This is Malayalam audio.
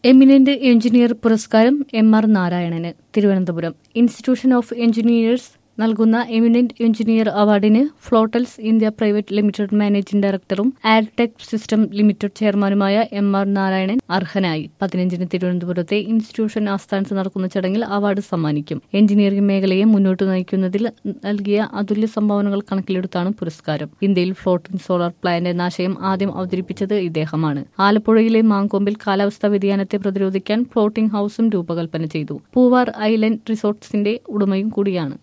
എമിനന്റ് എഞ്ചിനീയർ പുരസ്കാരം എം ആർ നാരായണന് തിരുവനന്തപുരം ഇൻസ്റ്റിറ്റ്യൂഷൻ ഓഫ് എഞ്ചിനീയേഴ്സ് നൽകുന്ന എമിനന്റ് എഞ്ചിനീയർ അവാർഡിന് Flotels India private limited managing ഡയറക്ടറും ആർടെക് സിസ്റ്റം ലിമിറ്റഡ് ചെയർമാനുമായ എം ആർ നാരായണൻ അർഹനായി പതിനഞ്ചിന് തിരുവനന്തപുരത്തെ ഇൻസ്റ്റിറ്റ്യൂഷൻ ആസ്ഥാനത്ത് നടക്കുന്ന ചടങ്ങിൽ അവാർഡ് സമ്മാനിക്കും എഞ്ചിനീയറിംഗ് മേഖലയെ മുന്നോട്ട് നയിക്കുന്നതിൽ നൽകിയ അതുല്യ സംഭാവനകൾ കണക്കിലെടുത്താണ് പുരസ്കാരം ഇന്ത്യയിൽ ഫ്ലോട്ടിംഗ് സോളാർ പ്ലാന്റ് എന്ന ആശയം ആദ്യം അവതരിപ്പിച്ചത് ഇദ്ദേഹമാണ് ആലപ്പുഴയിലെ മാങ്കൊമ്പിൽ കാലാവസ്ഥാ വ്യതിയാനത്തെ പ്രതിരോധിക്കാൻ ഫ്ലോട്ടിംഗ് ഹൌസും രൂപകൽപ്പന ചെയ്തു പൂവാർ ഐലൻഡ് റിസോർട്ട്സിന്റെ ഉടമയും കൂടിയാണ്